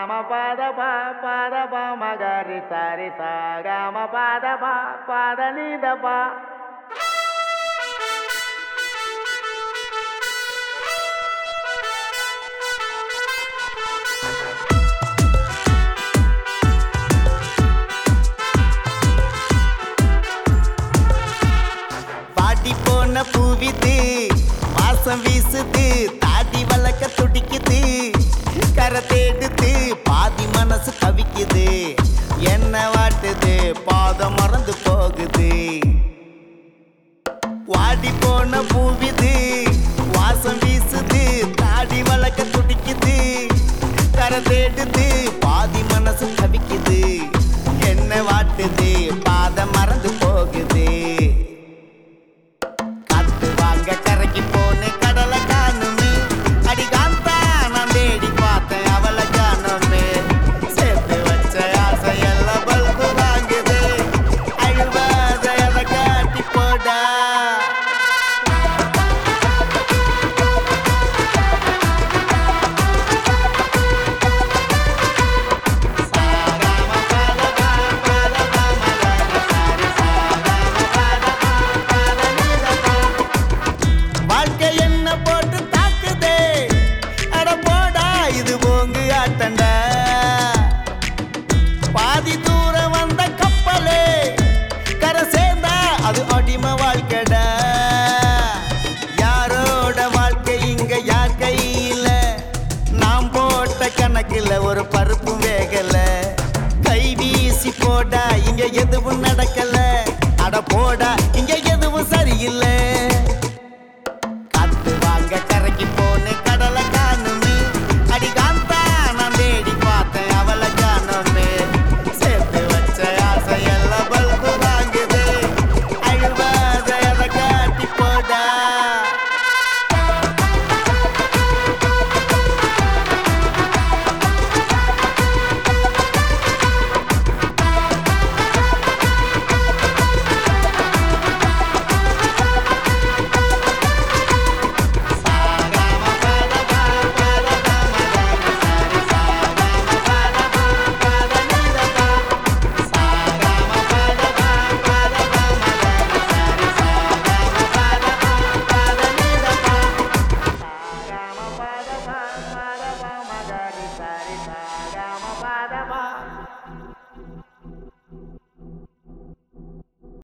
గమ పద ప పద ప మగరి సరి స గమ పద ప పద నిద ప பாட்டி போன பூவிது வாசம் வீசுது தாடி வளர்க்க துடிக்குது கரை தேடுது பாதி மனசு தவிக்குது என்ன வாட்டுது பாதம் மறந்து போகுது வாடி போன பூவிது வாசம் வீசுது தாடி வளர்க்க துடிக்குது கரை தேடுது பாதி மனசு தவிக்குது என்ன வாட்டுது பாதம் மறந்து போகுது காத்து வாங்க கரைக்கு போனே கடலை காணுமே அடி காந்தா நான் தேடி பார்த்தேன் அவளை காணுமே சேர்த்து வச்ச ஆசை எல்லாம் பல்பு வாங்குது அழுவாத அதை காட்டி போடா வாழ்க்கை என்ன போட்டு தாக்குதே அட போடா இது போங்கு ஆட்டண்டா பாதி தூரம் வந்த கப்பலே கரை சேர்ந்தா அது அடிமை வாழ்க்கைடா யாரோட வாழ்க்கை இங்க யார் கையில நாம் போட்ட கணக்குல ஒரு பருப்பும் வேகல கை வீசி போடா இங்க எது